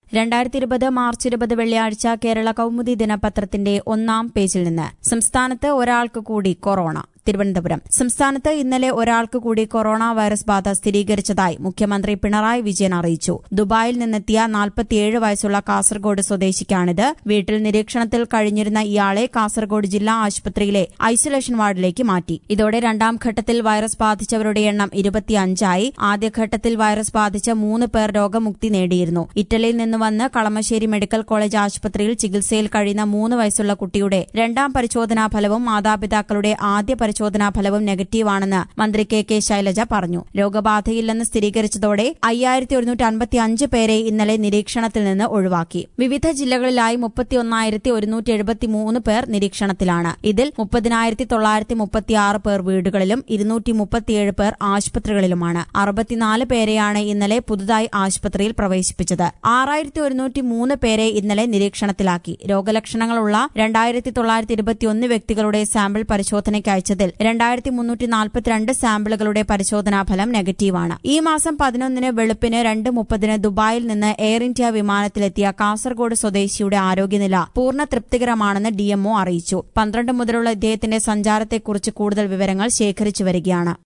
രണ്ടായിരത്തി ഇരുപത് മാർച്ച് ഇരുപത് വെള്ളിയാഴ്ച കേരള കൌമുദി ദിനപത്രത്തിന്റെ ഒന്നാം പേജിൽ നിന്ന് സംസ്ഥാനത്ത് ഒരാൾക്ക് കൂടി കൊറോണ തിരുവനന്തപുരം സംസ്ഥാനത്ത് ഇന്നലെ ഒരാൾക്ക് കൂടി കൊറോണ വൈറസ് ബാധ സ്ഥിരീകരിച്ചതായി മുഖ്യമന്ത്രി പിണറായി വിജയൻ അറിയിച്ചു ദുബായിൽ നിന്നെത്തിയ നാൽപ്പത്തിയേഴ് വയസ്സുള്ള കാസർഗോഡ് സ്വദേശിക്കാണിത് വീട്ടിൽ നിരീക്ഷണത്തിൽ കഴിഞ്ഞിരുന്ന ഇയാളെ കാസർഗോഡ് ജില്ലാ ആശുപത്രിയിലെ ഐസൊലേഷൻ വാർഡിലേക്ക് മാറ്റി ഇതോടെ രണ്ടാം ഘട്ടത്തിൽ വൈറസ് ബാധിച്ചവരുടെ എണ്ണം ഇരുപത്തിയഞ്ചായി ആദ്യഘട്ടത്തിൽ വൈറസ് ബാധിച്ച മൂന്ന് പേർ രോഗമുക്തി നേടിയിരുന്നു ഇറ്റലിയിൽ നിന്ന് വന്ന് കളമശ്ശേരി മെഡിക്കൽ കോളേജ് ആശുപത്രിയിൽ ചികിത്സയിൽ കഴിയുന്ന മൂന്ന് വയസ്സുള്ള കുട്ടിയുടെ രണ്ടാം പരിശോധനാ ഫലവും മാതാപിതാക്കളുടെ ആദ്യ പരിശോധനാ ഫലവും നെഗറ്റീവാണെന്ന് മന്ത്രി കെ കെ ശൈലജ പറഞ്ഞു രോഗബാധയില്ലെന്ന് സ്ഥിരീകരിച്ചതോടെ അയ്യായിരത്തി ഒരുന്നൂറ്റി അൻപത്തി അഞ്ച് പേരെ ഇന്നലെ നിരീക്ഷണത്തിൽ നിന്ന് ഒഴിവാക്കി വിവിധ ജില്ലകളിലായി മുപ്പത്തിയൊന്നായിരത്തി ഒരുന്നൂറ്റി എഴുപത്തിമൂന്ന് പേർ നിരീക്ഷണത്തിലാണ് ഇതിൽ മുപ്പതിനായിരത്തി തൊള്ളായിരത്തി മുപ്പത്തിയാറ് പേർ വീടുകളിലും ഇരുന്നൂറ്റി മുപ്പത്തിയേഴ് പേർ ആശുപത്രികളിലുമാണ് അറുപത്തിനാല് പേരെയാണ് ഇന്നലെ പുതുതായി ആശുപത്രിയിൽ പ്രവേശിപ്പിച്ചത് ആറായിരത്തി ഒരുന്നൂറ്റി മൂന്ന് പേരെ ഇന്നലെ നിരീക്ഷണത്തിലാക്കി രോഗലക്ഷണങ്ങളുള്ള രണ്ടായിരത്തി തൊള്ളായിരത്തി ഇരുപത്തിയൊന്ന് വ്യക്തികളുടെ സാമ്പിൾ പരിശോധനയ്ക്ക് അയച്ചതിൽ രണ്ടായിരത്തി മുന്നൂറ്റി നാൽപ്പത്തിരണ്ട് സാമ്പിളുകളുടെ പരിശോധനാ ഫലം നെഗറ്റീവാണ് ഈ മാസം പതിനൊന്നിന് വെളുപ്പിന് രണ്ട് മുപ്പതിന് ദുബായിൽ നിന്ന് എയർ ഇന്ത്യ വിമാനത്തിലെത്തിയ കാസർഗോഡ് സ്വദേശിയുടെ ആരോഗ്യനില പൂർണ്ണ തൃപ്തികരമാണെന്ന് ഡിഎംഒ അറിയിച്ചു പന്ത്രണ്ട് മുതലുള്ള ഇദ്ദേഹത്തിന്റെ സഞ്ചാരത്തെക്കുറിച്ച് കൂടുതൽ വിവരങ്ങൾ ശേഖരിച്ചു വരികയാണ്